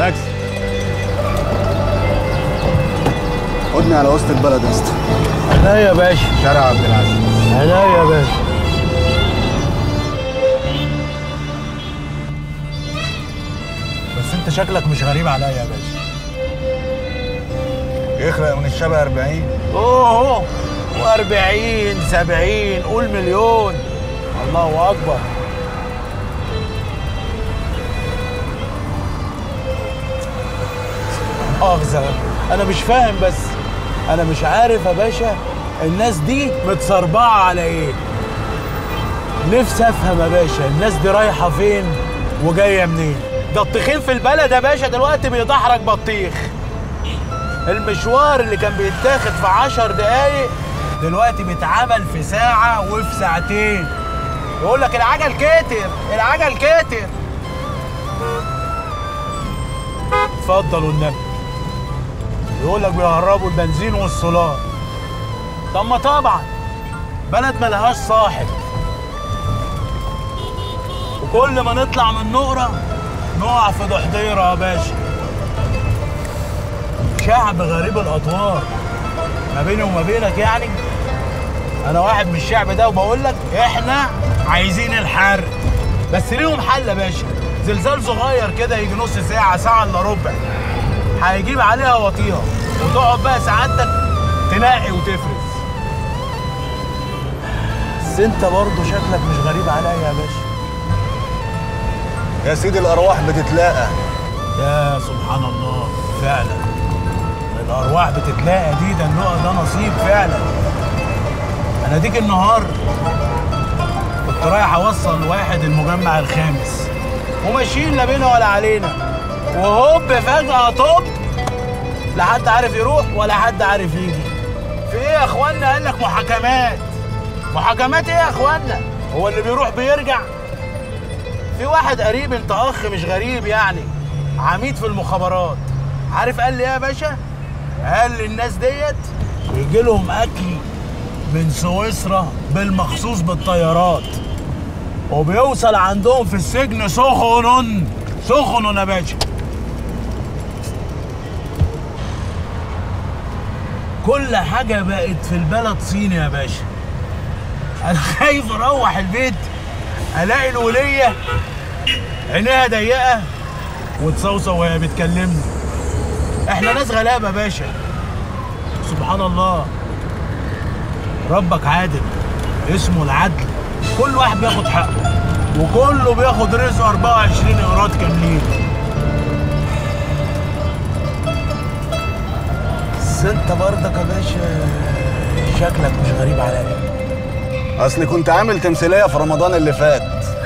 تاكسي خدني على وسط البلد يا اسطى لا يا باشا شارع عبد العزيز لا يا باشا بس انت شكلك مش غريب عليا يا باشا يخلق من الشبه 40 اوه و40 70 قول مليون الله اكبر مؤاخذة انا مش فاهم بس انا مش عارف يا باشا الناس دي متصربعة على ايه نفسي افهم يا باشا الناس دي رايحة فين وجاية منين ده الطحين في البلد يا باشا دلوقتي بيدحرج بطيخ المشوار اللي كان بيتاخد في عشر دقايق دلوقتي بيتعمل في ساعة وفي ساعتين يقول لك العجل كتر العجل كتر اتفضل والنبي يقول لك بيهربوا البنزين والسولار طب ما طبعا بلد ملهاش صاحب وكل ما نطلع من نقرة نقع في ضحضيرة يا باشا شعب غريب الاطوار ما بيني وما بينك يعني انا واحد من الشعب ده وبقول لك احنا عايزين الحرق بس ليهم حل يا باشا زلزال صغير كده يجي نص ساعه ساعه الا ربع هيجيب عليها وطيها وتقعد بقى سعادتك تنقي وتفرز بس انت برضه شكلك مش غريب عليا يا باشا يا سيدي الارواح بتتلاقى يا سبحان الله فعلا الارواح بتتلاقى دي ده النوع ده نصيب فعلا انا ديك النهار كنت رايح اوصل واحد المجمع الخامس وماشيين لا بينا ولا علينا وهوب فجأة طب لا حد عارف يروح ولا حد عارف يجي في ايه يا اخوانا قال لك محاكمات محاكمات ايه يا اخوانا هو اللي بيروح بيرجع في واحد قريب انت اخ مش غريب يعني عميد في المخابرات عارف قال لي ايه يا باشا قال لي الناس ديت يجي لهم اكل من سويسرا بالمخصوص بالطيارات وبيوصل عندهم في السجن سخن سخن يا باشا كل حاجة بقت في البلد صيني يا باشا أنا خايف أروح البيت ألاقي الولية عينيها ضيقة وتصوصو وهي بتكلمني احنا ناس غلابة يا باشا سبحان الله ربك عادل اسمه العدل كل واحد بياخد حقه وكله بياخد رزقه 24 ايراد كاملين بس انت برضك يا باشا شكلك مش غريب عليا اصلي كنت عامل تمثيليه في رمضان اللي فات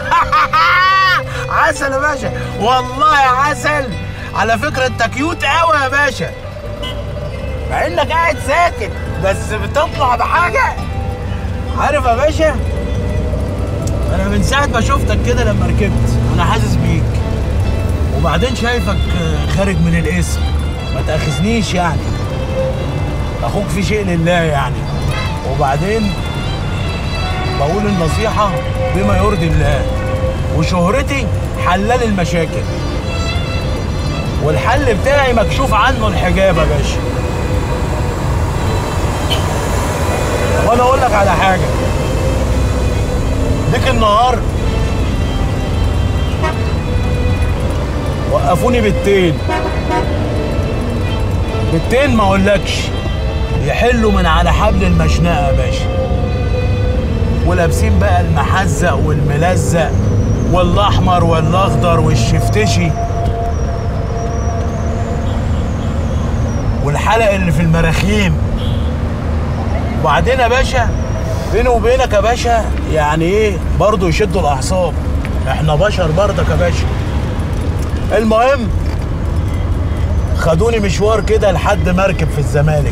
عسل يا باشا والله عسل على فكرة انت كيوت قوي يا باشا مع انك قاعد ساكت بس بتطلع بحاجة عارف يا باشا انا من ساعة ما شفتك كده لما ركبت انا حاسس بيك وبعدين شايفك خارج من الاسم ما تاخذنيش يعني اخوك في شيء لله يعني وبعدين بقول النصيحة بما يرضي الله وشهرتي حلال المشاكل والحل بتاعي مكشوف عنه الحجاب يا باشا وانا اقول لك على حاجه ديك النهار وقفوني بالتين بالتين ما اقولكش يحلوا من على حبل المشنقه يا باشا ولابسين بقى المحزق والملزق والاحمر والاخضر والشفتشي والحلق اللي في المراخيم وبعدين يا باشا بيني وبينك يا باشا يعني ايه برضه يشدوا الاعصاب احنا بشر برضك يا باشا المهم خدوني مشوار كده لحد مركب في الزمالك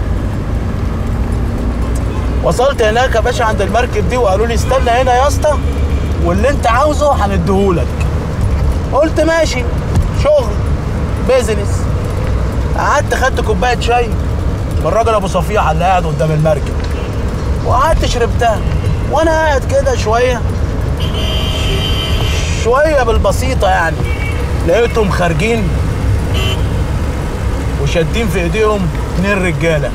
وصلت هناك يا باشا عند المركب دي وقالوا لي استنى هنا يا اسطى واللي انت عاوزه هنديهولك قلت ماشي شغل بيزنس قعدت خدت كوبايه شاي من الراجل ابو صفيحه اللي قاعد قدام المركب وقعدت شربتها وانا قاعد كده شويه شويه بالبسيطه يعني لقيتهم خارجين وشادين في ايديهم اتنين رجاله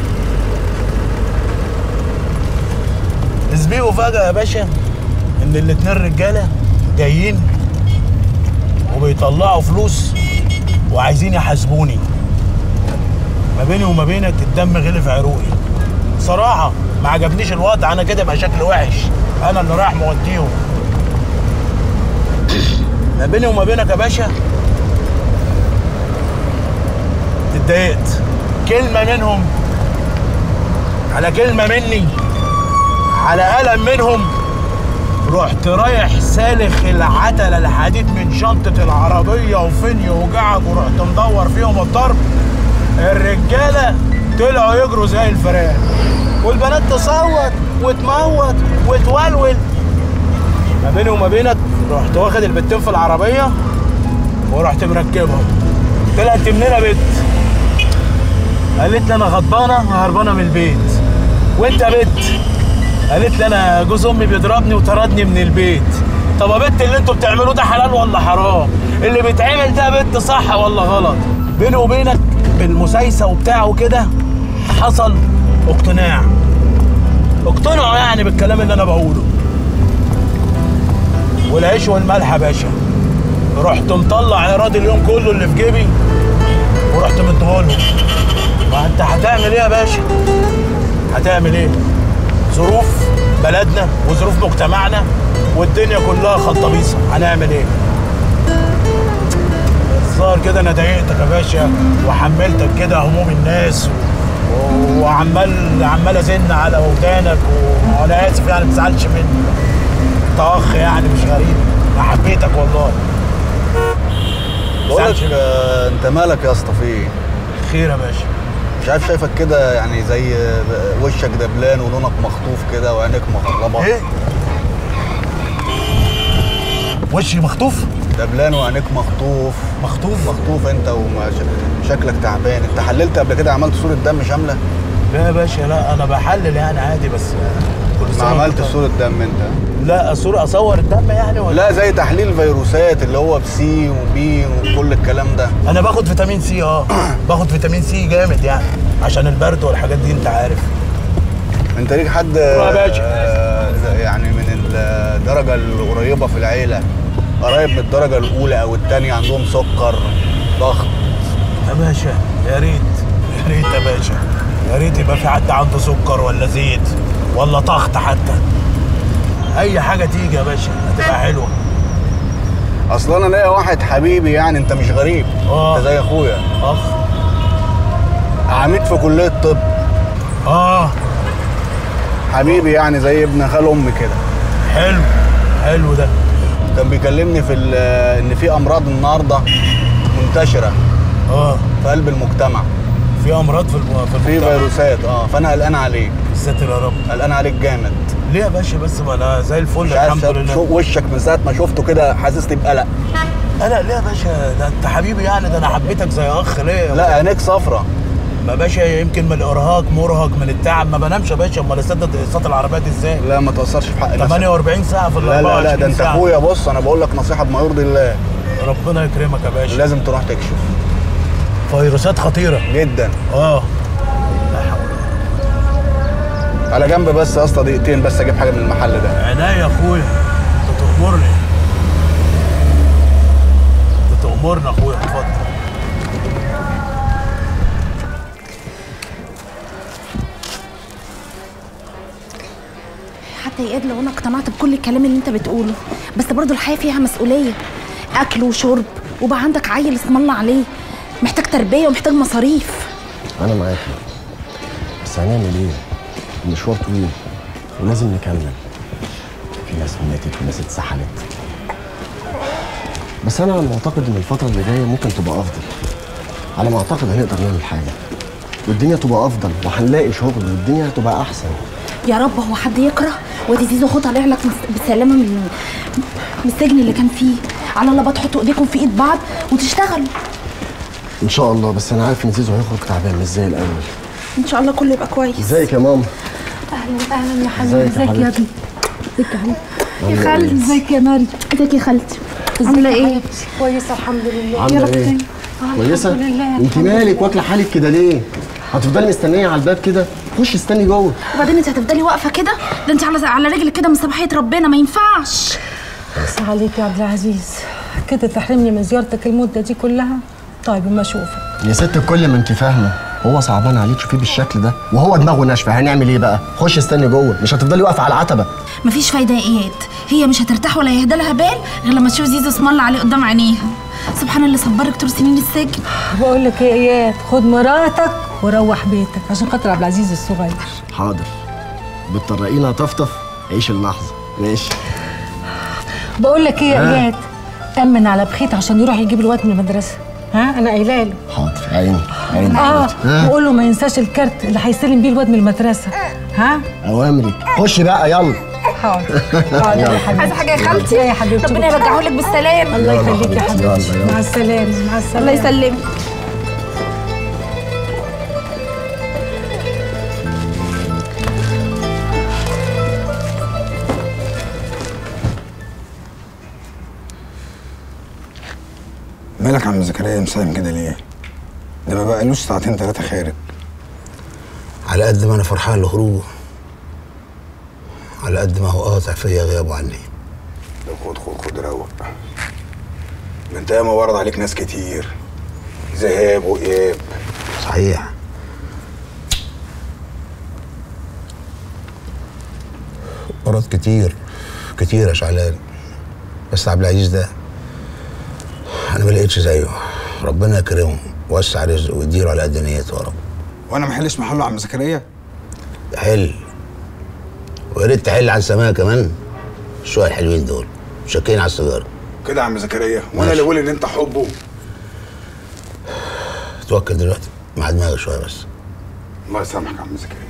اسبقوا فجأة يا باشا ان الاتنين رجاله جايين وبيطلعوا فلوس وعايزين يحاسبوني ما بيني وما بينك الدم غلي في عروقي صراحة ما عجبنيش الوضع انا كده يبقى شكل وحش انا اللي رايح موديهم ما بيني وما بينك يا باشا اتضايقت كلمة منهم على كلمة مني على قلم منهم رحت رايح سالخ العتلة الحديد من شنطة العربية وفين يوجعك ورحت مدور فيهم الضرب الرجالة طلعوا يجروا زي الفئران والبنات تصوت وتموت وتولول ما بيني وما بينك رحت واخد البتين في العربية ورحت مركبهم طلعت مننا بنت قالت لي انا غضبانه هربانه من البيت وانت يا بنت قالت لي انا جوز امي بيضربني وطردني من البيت طب يا بنت اللي انتوا بتعملوه ده حلال ولا حرام اللي بيتعمل ده يا بنت صح ولا غلط بيني وبينك بالمسايسه وبتاع وكده حصل اقتناع اقتنعوا يعني بالكلام اللي انا بقوله والعيش والملح يا باشا رحت مطلع ايراد اليوم كله اللي في جيبي ورحت مديهولهم ما انت هتعمل ايه يا باشا هتعمل ايه ظروف بلدنا وظروف مجتمعنا والدنيا كلها خطابيصه هنعمل ايه الظاهر كده انا ضايقتك يا باشا وحملتك كده هموم الناس و... وعمال عمال ازن على ودانك و- وانا اسف يعني ما تزعلش مني انت اخ يعني مش غريب انا حبيتك والله بقول لك تزعلش مني. آه، انت مالك يا اسطى في ايه؟ خير يا باشا مش عارف شايفك كده يعني زي آه، وشك دبلان ولونك مخطوف كده وعينيك مغربه ايه وشي مخطوف دبلان وعينيك مخطوف مخطوف مخطوف انت وشكلك تعبان انت حللت قبل كده عملت صوره دم شامله لا يا باشا لا انا بحلل يعني عادي بس كل ما سنة عملت وانت- صوره دم انت لا صورة اصور الدم يعني ولا لا زي تحليل فيروسات اللي هو بسي وبي وكل الكلام ده انا باخد فيتامين سي اه باخد فيتامين سي جامد يعني عشان البرد والحاجات دي انت عارف انت ليك حد يا باشا. آه، يعني من الدرجه القريبه في العيله قرايب من الدرجه الاولى او الثانيه عندهم سكر ضغط يا باشا يا ريت يا ريت يا باشا يا ريت يبقى في حد عنده سكر ولا زيت ولا ضغط حتى اي حاجه تيجي يا باشا هتبقى حلوه اصل انا ليا واحد حبيبي يعني انت مش غريب آه. انت زي اخويا اخ عميد في كليه الطب اه حبيبي يعني زي ابن خال امي كده حلو حلو ده كان بيكلمني في ال- ان في امراض النهارده منتشره اه في قلب المجتمع في امراض في الم- في في المجتمع فيروسات اه فانا قلقان عليك ساتر يا رب قلقان عليك جامد ليه يا باشا بس ما انا زي الفل مش عارف الحمد لله شوف وشك من ساعه ما شفته كده حاسسني بقلق انا ليه يا باشا ده انت حبيبي يعني ده انا حبيتك زي اخ ليه لا عينيك صفرة ما باشا يمكن من الارهاق مرهق من التعب ما بنامش يا باشا امال اسدد اقساط العربيه دي ازاي لا ما تاثرش في حق نفسك 48 ساعه في ال لا لا لا 24 ده انت ساعة. اخويا بص انا بقول لك نصيحه بما يرضي الله ربنا يكرمك يا باشا لازم تروح تكشف فيروسات خطيره جدا اه على جنب بس يا اسطى دقيقتين بس اجيب حاجه من المحل ده عينيا يا اخويا انت تأمرني انت تأمرني يا اخويا اتفضل حتى يا إياد لو انا اقتنعت بكل الكلام اللي انت بتقوله بس برضو الحياه فيها مسؤوليه اكل وشرب وبقى عندك عيل اسم الله عليه محتاج تربيه ومحتاج مصاريف انا معاك بس هنعمل ايه المشوار طويل ولازم نكمل في ناس ماتت وناس اتسحلت بس انا معتقد ان الفتره اللي جايه ممكن تبقى افضل على ما اعتقد هنقدر نعمل حاجه والدنيا تبقى افضل وهنلاقي شغل والدنيا هتبقى احسن يا رب هو حد يكره وادي زيزو خد طالع لك مس- بالسلامه من من السجن اللي كان فيه على الله بقى تحطوا ايديكم في ايد بعض وتشتغلوا ان شاء الله بس انا عارف ان زيزو هيخرج تعبان مش زي الاول ان شاء الله كله يبقى كويس ازيك يا ماما اهلا اهلا يا حبيبي ازيك يا ازيك يا حبيبتي؟ ابني ازيك يا حبيبي يا عاملة خالتي ازيك يا مريم ازيك يا خالتي عامله ايه كويسه الحمد لله عامله ايه كويسه الحمد لله، انت الحمد مالك واكله حالك كده ليه هتفضلي مستنيه على الباب كده خش استني جوه وبعدين انت هتفضلي واقفه كده ده انت على على رجلك كده من صباحيه ربنا ما ينفعش بس عليك يا عبد العزيز كده تحرمني من زيارتك المده دي كلها طيب اما اشوفك يا ست الكل ما انت فاهمه هو صعبان عليك تشوفيه بالشكل ده وهو دماغه ناشفه هنعمل ايه بقى خش استني جوه مش هتفضلي واقفه على العتبه مفيش فايده يا اياد هي مش هترتاح ولا يهدى لها بال غير لما تشوف زيزو اسم الله عليه قدام عينيها سبحان اللي صبرك طول سنين السجن بقول لك ايه يا اياد خد مراتك وروح بيتك عشان خاطر عبد العزيز الصغير حاضر بتطرقينا طفطف عيش اللحظه ماشي بقول لك ايه يا آه. اياد امن على بخيت عشان يروح يجيب الواد من المدرسه ها انا قايله له حاضر عيني عيني اه ها وقول له ما ينساش الكارت اللي هيستلم بيه الواد من المدرسه ها اوامرك خش بقى يلا حاضر حاضر يا حبيبتي عايزه حاجه يا خالتي لا يا حبيبتي ربنا يرجعه لك بالسلامه الله يلا يخليك يا حبيبتي، يلا، حبيبتي يلا. مع السلامه مع السلامه الله يسلمك مالك يا عم زكريا مساهم كده ليه؟ ده ما بقالوش ساعتين ثلاثة خارج على قد ما انا فرحان لخروجه على قد ما هو قاطع فيا غيابه عني ده خد خد خد روق ده انت ياما ورد عليك ناس كتير ذهاب وإياب صحيح مرات كتير كتير يا شعلان بس عبد العزيز ده انا ما لقيتش زيه ربنا يكرمه ووسع رزقه ويديله على قد نيته يا رب وانا ما احلش محله يا عم زكريا حل ويا ريت تحل على السماء كمان شويه الحلوين دول شاكين على السيجاره كده يا عم زكريا وانا ماشي. اللي بقول ان انت حبه توكل دلوقتي مع دماغك شويه بس الله يسامحك يا عم زكريا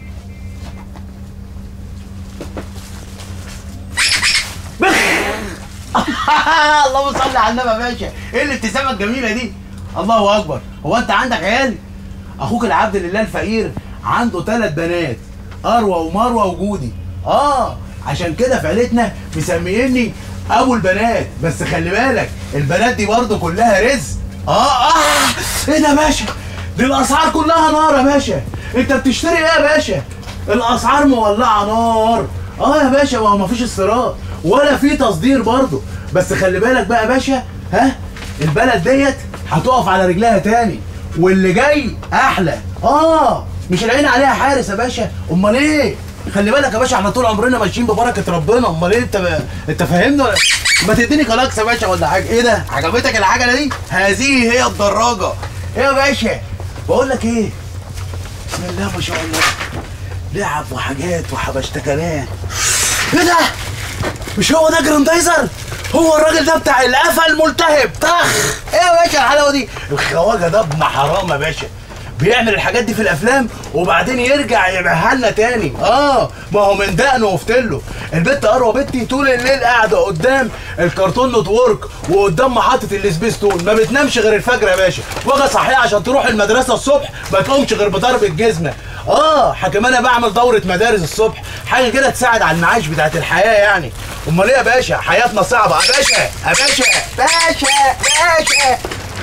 اللهم صل على النبي يا باشا ايه الابتسامه الجميله دي الله اكبر هو انت عندك عيال اخوك العبد لله الفقير عنده ثلاث بنات اروى ومروه وجودي اه عشان كده في عيلتنا مسميني ابو البنات بس خلي بالك البنات دي برضه كلها رزق اه اه ايه ده يا باشا دي الاسعار كلها نار يا باشا انت بتشتري ايه يا باشا الاسعار مولعه نار اه يا باشا ما هو مفيش استيراد ولا في تصدير برضه بس خلي بالك بقى يا باشا ها البلد ديت هتقف على رجلها تاني واللي جاي احلى اه مش العين عليها حارس يا باشا امال ايه خلي بالك يا باشا احنا طول عمرنا ماشيين ببركه ربنا امال ايه انت ب... انت فاهمني ولا ما تديني كلاكس يا باشا ولا حاجه ايه ده عجبتك العجله دي هذه هي الدراجه ايه يا باشا بقول لك ايه بسم الله ما شاء الله لعب وحاجات وحبشتكنات ايه ده؟ مش هو ده جراندايزر؟ هو الراجل ده بتاع القفا الملتهب طخ ايه يا باشا الحلاوه دي؟ الخواجه ده ابن حرام يا باشا بيعمل الحاجات دي في الافلام وبعدين يرجع يبيعها لنا تاني اه ما هو من دقنه وفتله البت اروى بنتي طول الليل قاعده قدام الكرتون نتورك وقدام محطه السبيستون ما بتنامش غير الفجر يا باشا واجي صحيح عشان تروح المدرسه الصبح ما تقومش غير بضرب الجزمه اه حكم انا بعمل دوره مدارس الصبح حاجه كده تساعد على المعاش بتاعت الحياه يعني امال ايه يا باشا حياتنا صعبه يا باشا يا باشا باشا باشا ايه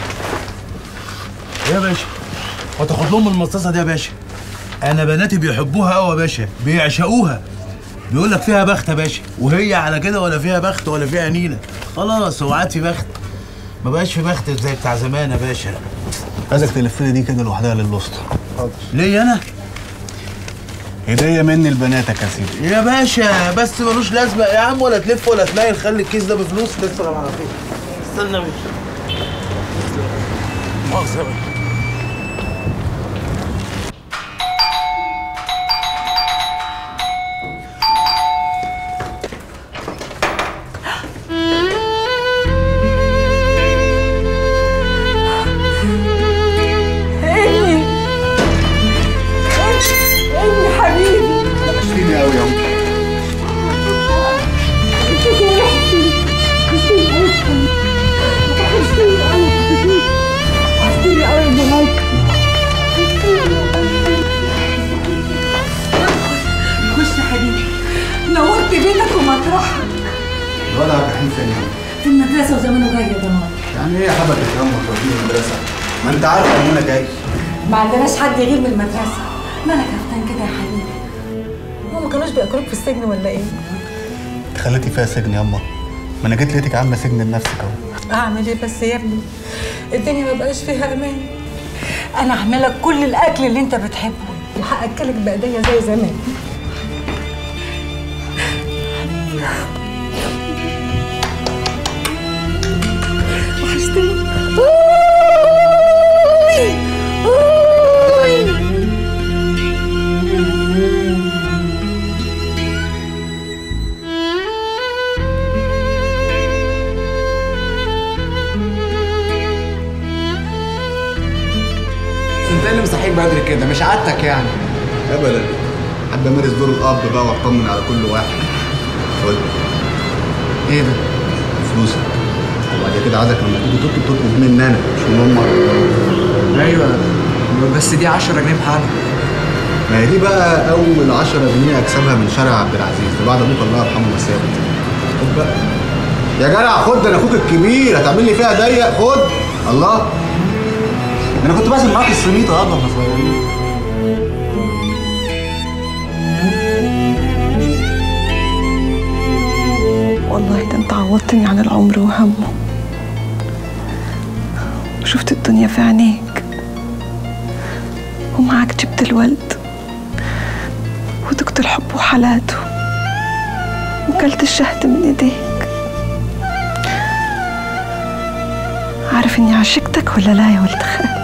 يا باشا وتاخد لهم المصاصه دي يا باشا انا بناتي بيحبوها قوي يا باشا بيعشقوها بيقول لك فيها بخت يا باشا وهي على كده ولا فيها بخت ولا فيها نيله خلاص هو عاد في بخت ما بقاش في بخت زي بتاع زمان يا باشا عايزك تلف لي دي كده لوحدها للوسطى ليه انا هديه مني لبناتك يا سيدي يا باشا بس ملوش لازمه يا عم ولا تلف ولا تنايل خلي الكيس ده بفلوس تسلم على خير استنى يا باشا مؤاخذة يا باشا. ابني ابني حبيبي وحشتيني قوي يا عم وحشتني قوي يا بنات خش يا حبيبي نورت بيتك ومطرحك الواد عبد الرحيم فين في المدرسه وزمانه جاي يا ضناي يعني ايه يا حبك الكلام وتوديني المدرسه ما انت عارفه ان انا جاي ما عندناش حد يغير من المدرسه مالك هفتان كده يا حبيبي هو ما كانوش بياكلوك في السجن ولا ايه انت خليتي فيها سجن ياما ما انا جيت لقيتك عامله سجن لنفسك اهو اعمل ايه بس يا ابني الدنيا ما بقاش فيها امان انا اعملك كل الاكل اللي انت بتحبه وهاكلك بايديا زي زمان وحشتني انت اللي مصحيك بدري كده مش عادتك يعني ابدا حابب امارس دور الاب بقى واطمن على كل واحد خد ايه ده؟ فلوسك وبعد كده عايزك لما تيجي تطلب تطلب مني انا مش من امك ايوه بس دي 10 جنيه بحالها ما هي دي بقى اول 10 جنيه اكسبها من شارع عبد العزيز ده بعد ابوك الله يرحمه ما سابت خد بقى يا جدع خد ده انا اخوك الكبير هتعمل لي فيها ضيق خد الله ده انا كنت باسم معاك السميطه يابا واحنا صغيرين والله ده انت عوضتني عن العمر وهمه وشفت الدنيا في عينيك ومعاك جبت الولد ودقت الحب وحالاته وكلت الشهد من ايديك عارف اني عشقتك ولا لا يا ولد خال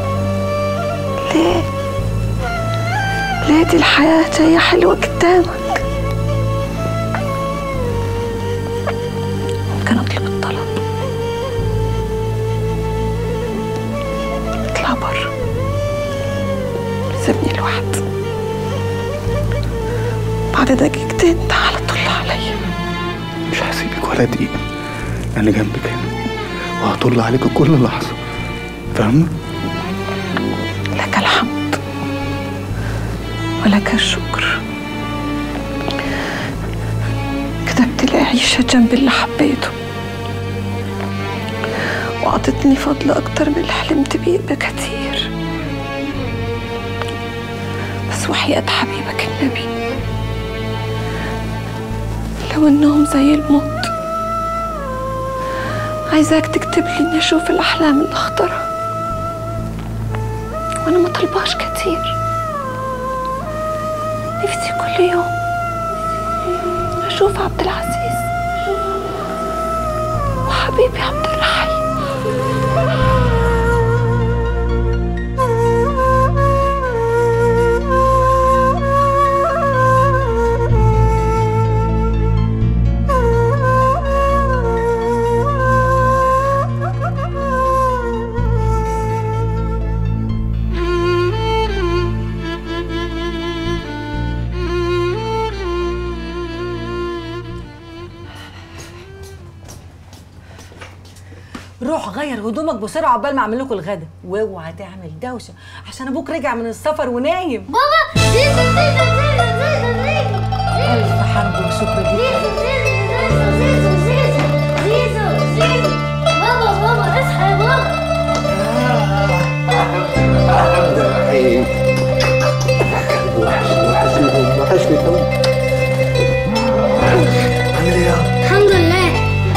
ليه ليه دي الحياة جاية حلوة قدامك ممكن اطلب الطلب اطلع بره سيبني لوحدي بعد دقيقتين تعال طل عليا مش هسيبك ولا دقيقه انا جنبك هنا وهطل عليك كل لحظه فاهمه لك الحمد ولك الشكر كتبت لي عيشة جنب اللي حبيته وأعطتني فضل أكتر من اللي حلمت بيه بكتير بس وحياة حبيبك النبي لو إنهم زي الموت عايزاك تكتب لي إني أشوف الأحلام اللي أختارها وأنا ما طلبهاش كتير نفسي كل يوم أشوف عبد العزيز وحبيبي عبد الرحيم روح غير هدومك بسرعه عقبال ما اعمل لكم الغدا واوعى تعمل دوشه عشان ابوك رجع من السفر ونايم بابا زيزو زيزو زيزو زيزو زيزو الف حمد وشكر ليك زيزو زيزو زيزو زيزو زيزو بابا بابا اصحى يا بابا عبد الرحيم وحشني وحشني قوي عامل ايه يا الحمد لله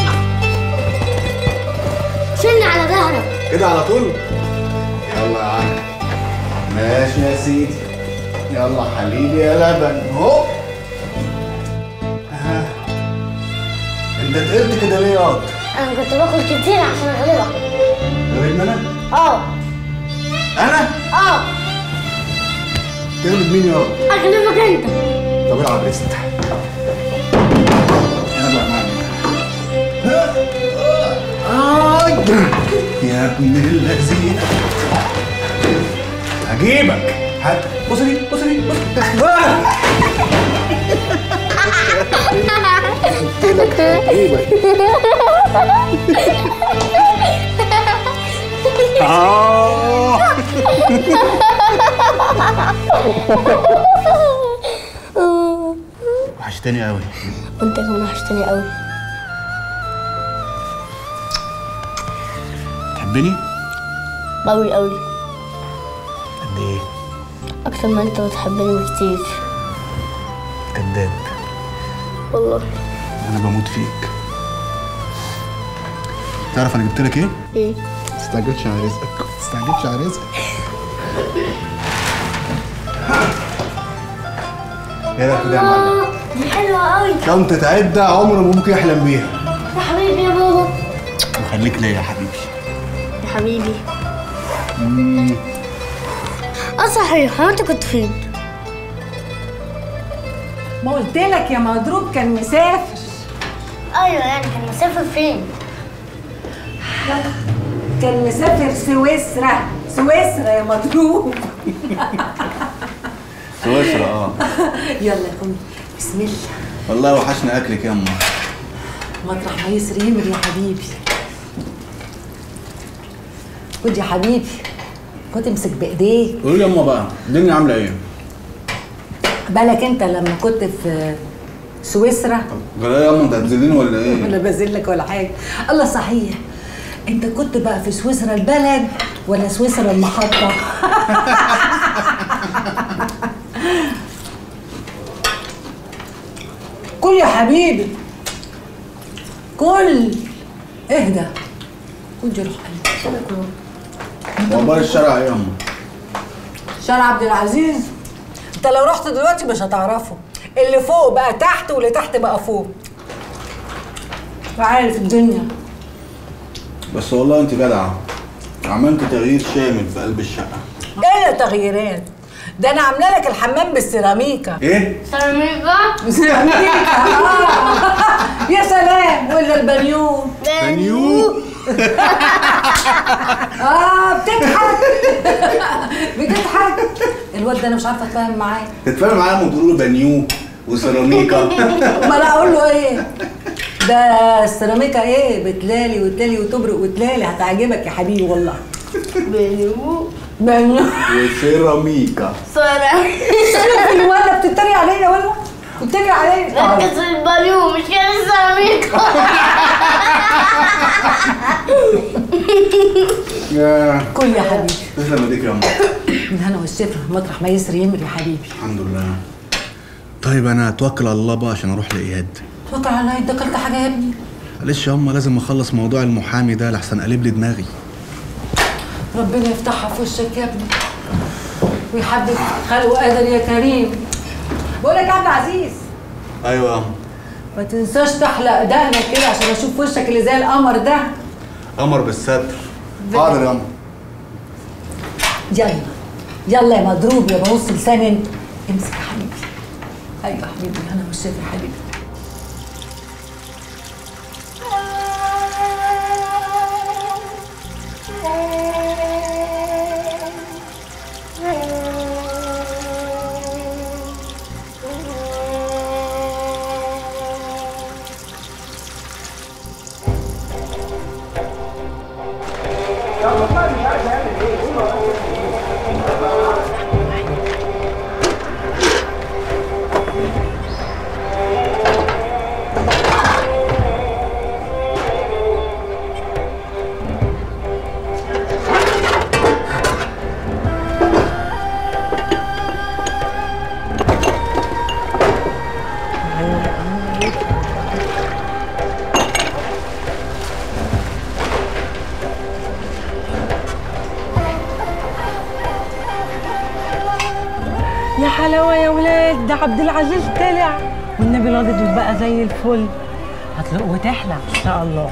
شلني على ظهرك كده على طول يلا يا عم ماشي يا سيدي يلا حبيبي يا لبن اهو ها. انت تقلت كده ليه ياض؟ انا كنت باكل كتير عشان اغلبك غير انا؟ اه انا؟ اه تغلب مين ياض؟ اغلبك انت طب العب ريست يلا يا معلم آي. يا ابن اللذين هجيبك هات بص لي بص لي بص آه. آه. وحشتني قوي وانت كمان وحشتني قوي بتحبني قوي قوي قد ايه اكتر ما انت بتحبني بكتير كداب والله انا بموت فيك تعرف انا جبت لك ايه؟ ايه ما تستعجلش على رزقك ما تستعجلش على رزقك ايه رايك كده يا معلم؟ آه، دي حلوة قوي شنطة عدة عمره ما ممكن يحلم بيها يا حبيبي يا بابا وخليك ليا يا حبيبي يا حبيبي اه صحيح هو انت كنت فين؟ ما قلت لك يا مضروب كان مسافر ايوه يعني كان مسافر فين؟ كان مسافر سويسرا سويسرا يا مضروب سويسرا اه يلا يا اخوي بسم الله والله وحشنا اكلك يا امه مطرح ما يسري يمر يا حبيبي خد يا حبيبي خد امسك بايديك قولي لي يا امه بقى الدنيا عامله ايه؟ بالك انت لما كنت في سويسرا غلا يا امه انت هتذليني ولا ايه؟ ولا بذلك ولا حاجه الله صحيح انت كنت بقى في سويسرا البلد ولا سويسرا المحطه كل يا حبيبي كل اهدى كل جرح قلبي واخبار الشارع ايه يا امه؟ شارع عبد العزيز انت لو رحت دلوقتي مش هتعرفه اللي فوق بقى تحت واللي تحت بقى فوق عارف الدنيا بس والله انت جدعه عملت تغيير شامل في قلب الشقه ايه التغييرات ده انا عامله لك الحمام بالسيراميكا ايه؟ سيراميكا سيراميكا آه. يا سلام ولا البنيو بنيو اه بتضحك بتضحك الواد ده انا مش عارفه اتفاهم معاه تتفاهم معايا لما تقولوا بنيو وسيراميكا ما انا اقول له ايه ده السيراميكا ايه بتلالي وتلالي وتبرق وتلالي هتعجبك يا حبيبي والله بنيو بنيو وسيراميكا سيراميكا شوف الولد بتتريق عليا ولا بتتريق عليا ركز في البنيو مش كده السيراميكا يا كل يا حبيبي تسلم ايديك يا امه الهنا والشفا مطرح ما يسري يمر يا حبيبي الحمد لله طيب انا اتوكل على الله بقى عشان اروح لاياد توكل على الله انت اكلت حاجه يا ابني معلش يا امه لازم اخلص موضوع المحامي ده لحسن قلب لي دماغي ربنا يفتحها في وشك يا ابني ويحدد خلقه قادر يا كريم بقول لك يا عبد العزيز ايوه يا امه ما تنساش تحلق دقنك كده عشان اشوف وشك اللي زي القمر ده قمر بالستر حاضر يا امه يلا يلا يا مضروب يا ببص لسان انت امسك يا حبيبي ايوه يا حبيبي انا مش شايف يا حبيبي يا حلاوة يا ولاد ده عبد العزيز طلع والنبي الواد بقى زي الفل هتلاقوا وتحلى ان شاء الله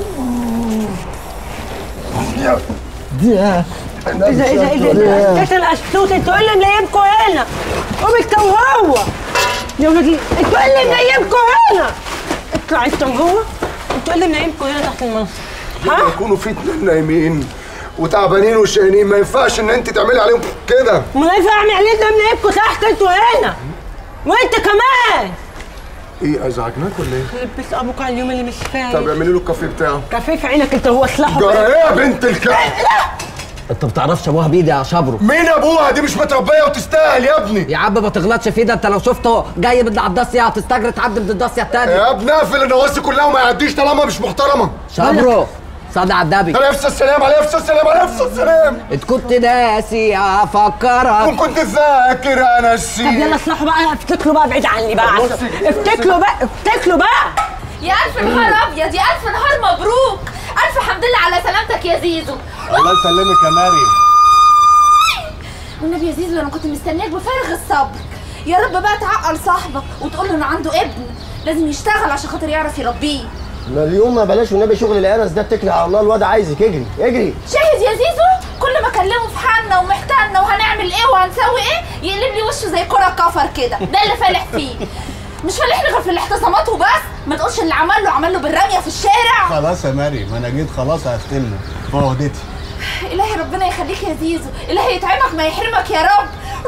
دي اذا اذا اذا انت الاشتوت انتوا ايه اللي منيمكم هنا قوم انت وهو يا ولادي انتوا ايه اللي منيمكم هنا اطلع انت وهو انتوا ايه اللي منيمكم هنا تحت المنصب ها يكونوا في اتنين نايمين وتعبانين وشقيانين ما ينفعش ان انت تعملي عليهم كده ما ينفع اعمل عليه ده منيمكم تحت انتوا هنا وانت كمان ايه ازعجناك ولا ايه؟ لبس ابوك على اليوم اللي مش فاهم طب اعملي له الكافيه بتاعه كافيه في عينك انت هو سلاحه جرى ايه يا بنت الكلب؟ انت بتعرفش ابوها بايدي يا شبرو مين ابوها دي مش متربيه وتستاهل يا ابني يا عم ما تغلطش فيه ده انت لو شفته جاي من على الداسيه هتستجري تعدي من الداسيه التانية يا ابني اقفل النواسي كلها وما يعديش طالما مش محترمه شبرو صلي على النبي عليه الصلاه والسلام عليه الصلاه والسلام عليه الصلاه والسلام انت كنت ناسي افكرك وكنت فاكر انا طب السي يلا اصلحوا بقى افتكروا بقى بعيد عني بقى بصي. افتكروا بقى افتكروا بقى يا الف نهار ابيض يا الف نهار مبروك الف حمد لله على سلامتك يا زيزو الله يسلمك يا ماري والنبي يا زيزو انا كنت مستنياك بفارغ الصبر يا رب بقى تعقل صاحبك وتقول له انه عنده ابن لازم يشتغل عشان خاطر يعرف يربيه ما اليوم ما بلاش والنبي شغل القرس ده اتكلي على الله الواد عايزك اجري اجري شاهد يا زيزو كل ما اكلمه في حالنا ومحتالنا وهنعمل ايه وهنسوي ايه يقلب لي وشه زي كرة كفر كده ده اللي فالح فيه مش فالح لي غير في الاحتسامات وبس ما تقولش اللي عمل له عمل له بالرميه في الشارع خلاص يا ماري ما انا جيت خلاص هستلمه فوهدتي الهي ربنا يخليك يا زيزو الهي يطعمك ما يحرمك يا رب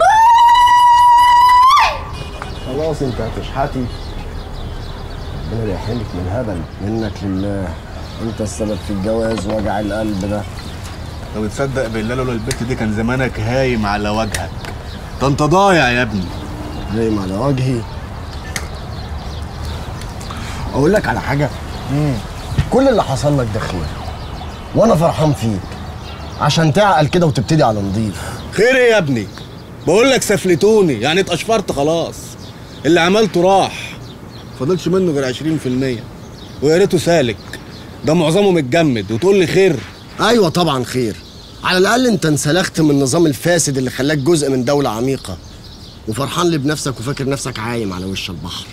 خلاص انت هتشحتي ربنا لا يحرمك من الهبل منك لله انت السبب في الجواز وجع القلب ده لو تصدق بالله لولا البت دي كان زمانك هايم على وجهك ده انت ضايع يا ابني هايم على وجهي اقول لك على حاجه كل اللي حصل لك ده خير وانا فرحان فيك عشان تعقل كده وتبتدي على نضيف خير ايه يا ابني بقول لك سفلتوني يعني اتقشفرت خلاص اللي عملته راح فاضلش منه غير 20% ويا ريته سالك ده معظمه متجمد وتقول لي خير ايوه طبعا خير على الاقل انت انسلخت من النظام الفاسد اللي خلاك جزء من دوله عميقه وفرحان لي بنفسك وفاكر نفسك عايم على وش البحر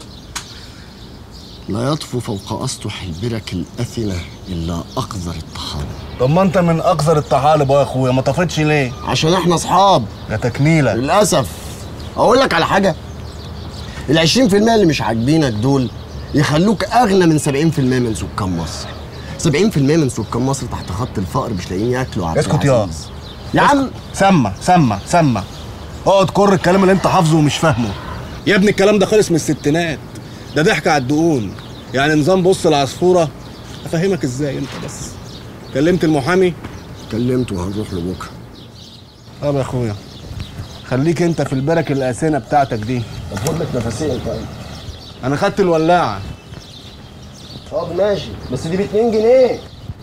لا يطفو فوق اسطح البرك الاثنه الا اقذر الطحالب طب ما انت من اقذر الطحالب يا اخويا ما طفتش ليه عشان احنا اصحاب يا تكنيله للاسف اقول لك على حاجه ال 20% اللي مش عاجبينك دول يخلوك اغنى من 70% من سكان مصر 70% من سكان مصر تحت خط الفقر مش لاقيين ياكلوا عبد اسكت يا العزيز. يا عم سمع سمع سمع اقعد كر الكلام اللي انت حافظه ومش فاهمه يا ابني الكلام ده خلص من الستينات ده ضحك على الدقون يعني نظام بص العصفوره افهمك ازاي انت بس كلمت المحامي كلمته وهنروح لبكره طب يا اخويا خليك انت في البرك القاسنه بتاعتك دي طب خد لك نفسين طيب انا خدت الولاعه طب ماشي بس دي ب 2 جنيه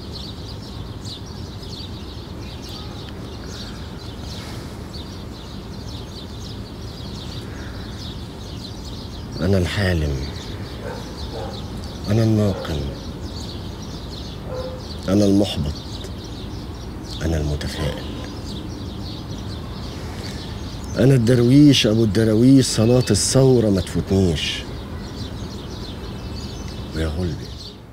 أنا الحالم أنا الناقم أنا المحبط أنا المتفائل أنا الدرويش أبو الدراويش صلاة الثورة ما تفوتنيش ويا غلبي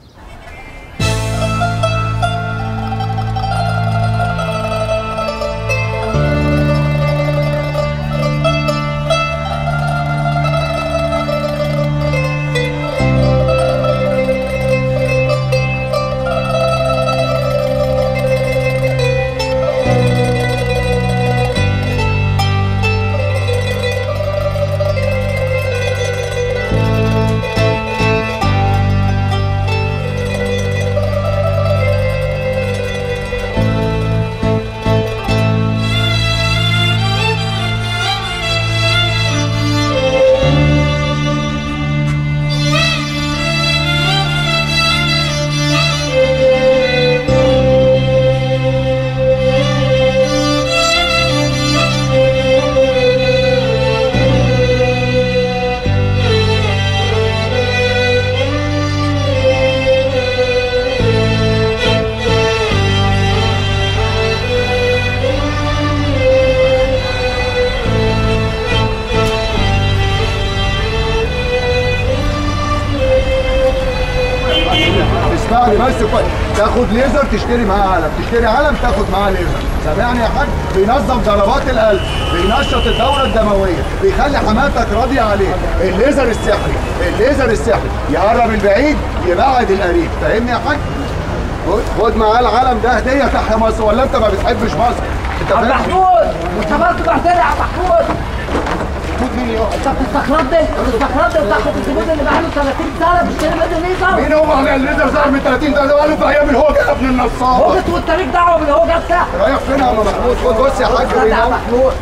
اسمعني بس كويس تاخد ليزر تشتري معاه علم تشتري علم تاخد معاه ليزر سامعني يا حاج بينظم ضربات القلب بينشط الدوره الدمويه بيخلي حماتك راضيه عليه الليزر السحري الليزر السحري يقرب البعيد يبعد القريب فاهمني يا حاج خد- خد معاه العلم ده هديه تحت مصر ولا انت ما بتحبش مصر انت عم فاهم؟ محمود انت برضه بعتني يا عم محمود محمود مين يا انت بتستخربني بتستخربني بتاخد الزبون اللي بقاله 30 سنه بيشتري منه ليزر مين هو احنا الليزر ظهر من 30 سنه بقاله في ايام الهوجه يا ابن النصاب وقت وانت ليك دعوه بالهوجه بتاعك رايح فين يا عم محمود خد بص يا حاج بص يا عم بينام. محمود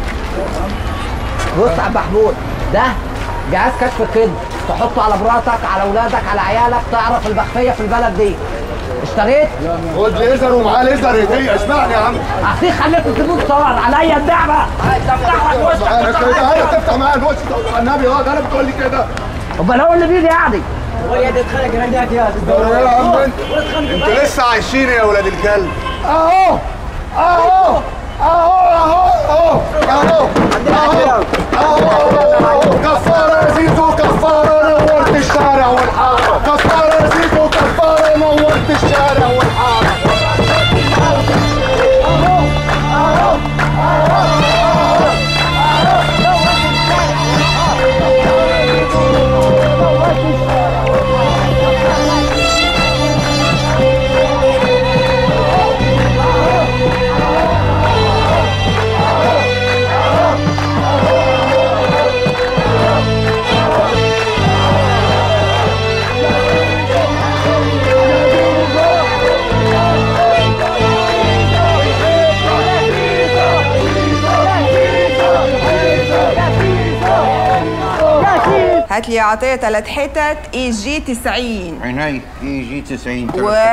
بص يا عم محمود ده جهاز كشف الكذب تحطه على مراتك على اولادك على عيالك تعرف المخفيه في البلد دي اشتريت؟ خد ليزر ومعاه ليزر هديه اسمعني يا عم اخي خليكم تجيبوا تصور عليا اللعبه هفتح لك وشك معايا كده ايوه تفتح معايا الوش ده على النبي اه ده انا بتقول لي كده امال هو اللي بيجي يعني ويا دي اتخانق جراندات يا ايه يا عم انت انتوا لسه عايشين يا ولاد الكلب اهو اهو اهو اهو اهو اهو اهو كفاره يا زيزو كفاره نورت الشارع والحاره كفاره يا زيزو كفاره نورت الشارع والحاره اهو اهو هات لي يا عطيه ثلاث حتت اي جي 90 عيني اي جي 90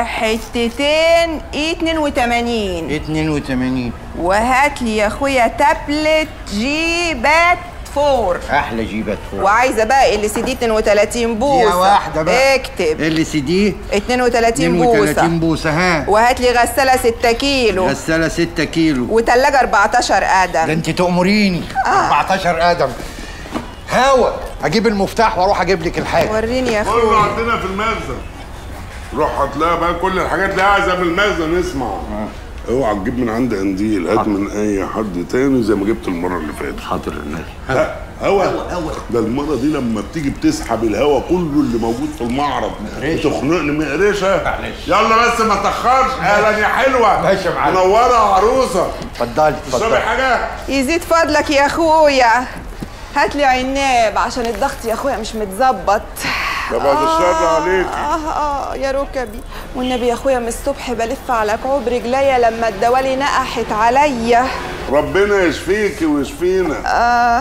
وحتتين اي 82 82 وهات لي يا اخويا تابلت جي بات 4 احلى جيبات فوق وعايزه بقى ال سي دي 32 بوصه دقيقة واحدة بقى اكتب ال سي دي 32 بوصه 32 بوصة ها وهات لي غساله 6 كيلو غسالة 6 كيلو وتلاجة 14 ده قدم انت تأمريني 14 قدم هوا اجيب المفتاح واروح اجيب لك الحاجة وريني يا كله اخويا عندنا في المخزن روح هتلاقي بقى كل الحاجات اللي عايزها في المخزن اسمع اوعى تجيب من عند قنديل هات من اي حد تاني زي ما جبت المره اللي فاتت حاضر النبي لا هوا ده المره دي لما بتيجي بتسحب الهوا كله اللي موجود في المعرض تخنقني مقرشه يلا بس ما تاخرش اهلا يا حلوه ماشي يا معلم. منوره يا عروسه اتفضلي تشربي اتفضلي حاجه يزيد فضلك يا اخويا هات لي عناب عشان الضغط يا اخويا مش متظبط ده بعد الشر عليكي اه اه يا ركبي والنبي يا اخويا من الصبح بلف على كعوب رجليا لما الدوالي نقحت عليا ربنا يشفيكي ويشفينا آه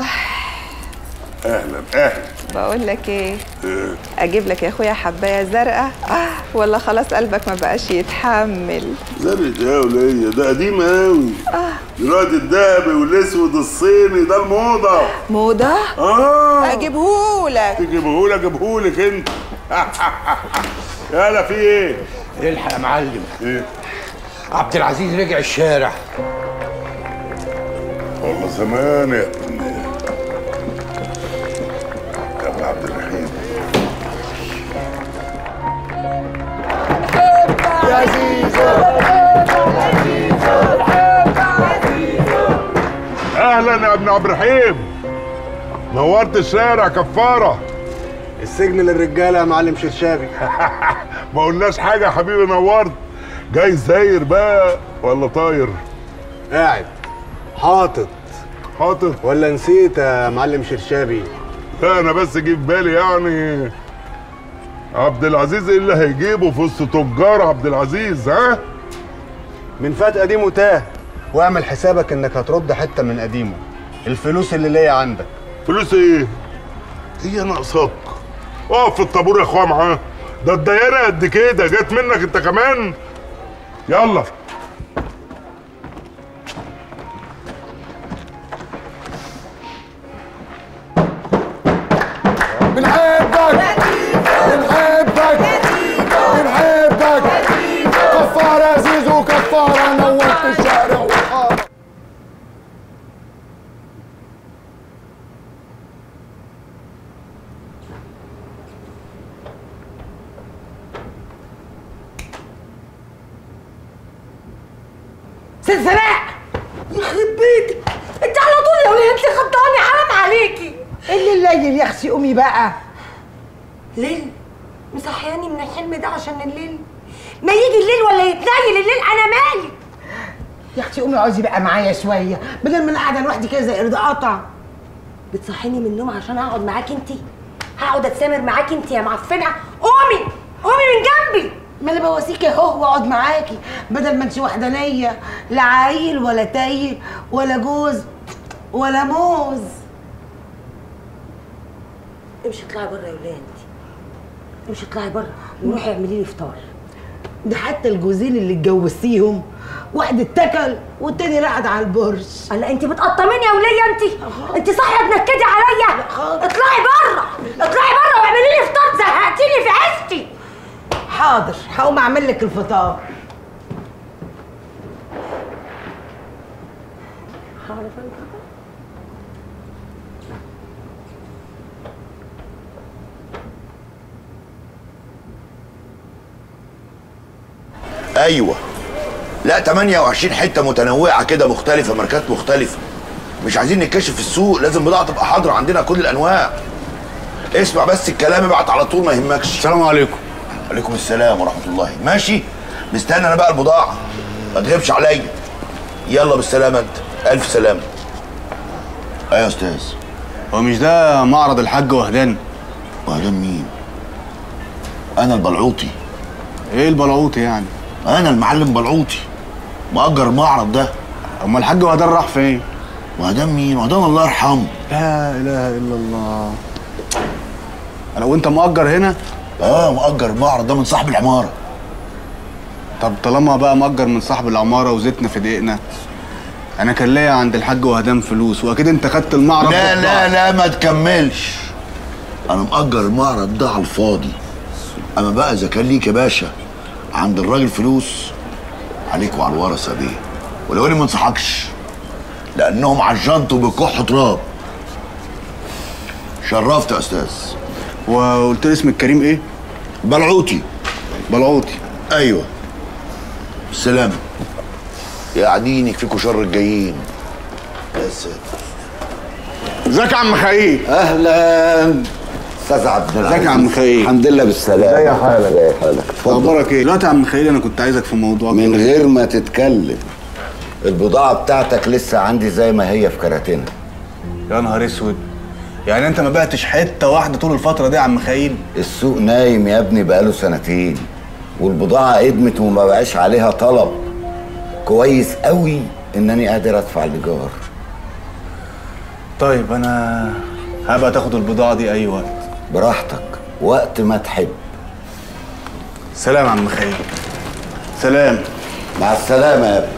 اهلا اهلا بقول لك ايه إيه. اجيب لك يا اخويا حبايه زرقاء آه ولا خلاص قلبك ما بقاش يتحمل زرت يا ولية ده قديم قوي دلوقتي الذهبي والاسود الصيني ده الموضة موضه اه اجيبهولك تجيبهولك اجيبهولك انت يالا في ايه؟ الحق يا معلم ايه؟ عبد العزيز رجع الشارع والله زمان يا يا ابن عبد الرحيم يا زيزو اهلا يا ابن عبد الرحيم نورت الشارع كفاره السجن للرجاله يا معلم شرشابي ما قلناش حاجه يا حبيبي نورت جاي زاير بقى ولا طاير قاعد حاطط حاطط ولا نسيت يا معلم شرشابي لا انا بس جه في بالي يعني عبد العزيز ايه اللي هيجيبه في وسط تجار عبد العزيز ها من فات قديمه تاه واعمل حسابك انك هترد حته من قديمه الفلوس اللي ليا عندك فلوس ايه هي ناقصاك اقف في الطابور يا اخويا معاه ده الديانه قد كده جت منك انت كمان يلا بنحبك بنحبك بنحبك كفارة يا زيزو كفارة نورت الشارع والحارة ست سناء يخرب بيتك انت على طول يا وليه انت خبطاني حرام عليكي اللي الليل يا اختي قومي بقى ليل مصحياني من الحلم ده عشان الليل ما يجي الليل ولا يتنيل الليل انا مالي يا اختي قومي اقعدي بقى معايا شويه بدل ما انا قاعده لوحدي كده زي قرد قطع بتصحيني من النوم عشان اقعد معاك انت هقعد اتسامر معاك انت يا معفنه قومي قومي من جنبي ما انا بواسيكي اهو واقعد معاكي بدل ما انت وحدانيه لا عيل ولا تايه ولا جوز ولا موز امشي اطلعي بره يا وليه انت امشي اطلعي بره وروحي اعملي لي فطار ده حتى الجوزين اللي اتجوزتيهم واحد اتكل والتاني رقد على البرج هلا انت بتقطميني يا وليه انت انت صاحيه تنكدي عليا اطلعي بره اطلعي بره واعملي لي فطار زهقتيني في عيشتي حاضر هقوم اعمل لك الفطار ايوه لا 28 حته متنوعه كده مختلفه ماركات مختلفه مش عايزين نتكشف في السوق لازم بضاعه تبقى حاضره عندنا كل الانواع اسمع بس الكلام ابعت على طول ما يهمكش السلام عليكم عليكم السلام ورحمه الله ماشي مستني انا بقى البضاعه ما تغيبش عليا يلا بالسلامه انت الف سلامه ايوه يا استاذ هو مش ده معرض الحاج وهدان وهدان مين انا البلعوطي ايه البلعوطي يعني انا المعلم بلعوطي مأجر المعرض ده امال الحاج وهدان راح فين وهدان مين وهدان الله يرحمه لا اله الا الله انا وانت مأجر هنا اه مأجر المعرض ده من صاحب العماره طب طالما بقى مأجر من صاحب العماره وزيتنا في دقيقنا انا كان ليا عند الحاج وهدان فلوس واكيد انت خدت المعرض لا ده لا لا ما تكملش انا مأجر المعرض ده على الفاضي اما بقى اذا كان ليك يا باشا عند الراجل فلوس عليك وعلى الورثه بيه ولو اني ما انصحكش لانهم عجنتوا بكح تراب شرفت يا استاذ وقلت لي اسم الكريم ايه بلعوتي بلعوتي ايوه سلام يا قاعدين يكفيكوا شر الجايين يا ساتر ازيك يا عم خليل اهلا استاذ عبد العزيز ازيك يا عم خليل الحمد لله بالسلامه ازي حالك؟ ازي حالك اتفضل اخبارك ايه دلوقتي يا عم خليل انا كنت عايزك في موضوع من غير ما تتكلم البضاعه بتاعتك لسه عندي زي ما هي في كراتينها يا نهار اسود يعني انت ما بعتش حته واحده طول الفتره دي يا عم خليل السوق نايم يا ابني بقاله سنتين والبضاعه قدمت وما بقاش عليها طلب كويس قوي انني قادر ادفع الايجار طيب انا هبقى تاخد البضاعه دي اي وقت براحتك وقت ما تحب سلام يا عم خليل سلام مع السلامه يا ابني